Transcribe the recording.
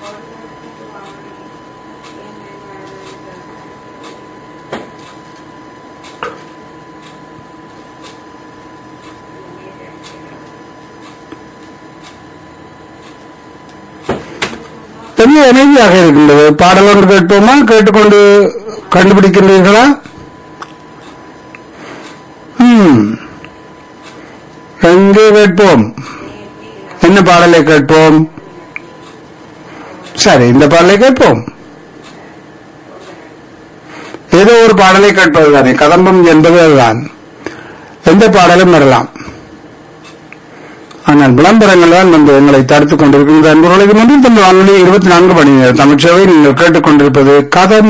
பெரிய அமைதியாக இருக்கின்றது பாடல் ஒன்று கேட்போமா கேட்டுக்கொண்டு கண்டுபிடிக்கின்றீர்களா ம். எங்கே கேட்போம் என்ன பாடலை கேட்போம் சரி இந்த பாடலை கேட்போம் ஏதோ ஒரு பாடலை கேட்பதுதானே கதம்பம் என்பது அதுதான் எந்த பாடலும் வரலாம் ஆனால் விளம்பரங்கள் தான் வந்து எங்களை தடுத்துக் கொண்டிருக்கின்ற அன்புகளுக்கு மட்டும் தன் வானொலி இருபத்தி நான்கு மணி நேரம் தமிழ்ச்சவை நீங்கள் கேட்டுக்கொண்டிருப்பது கதம்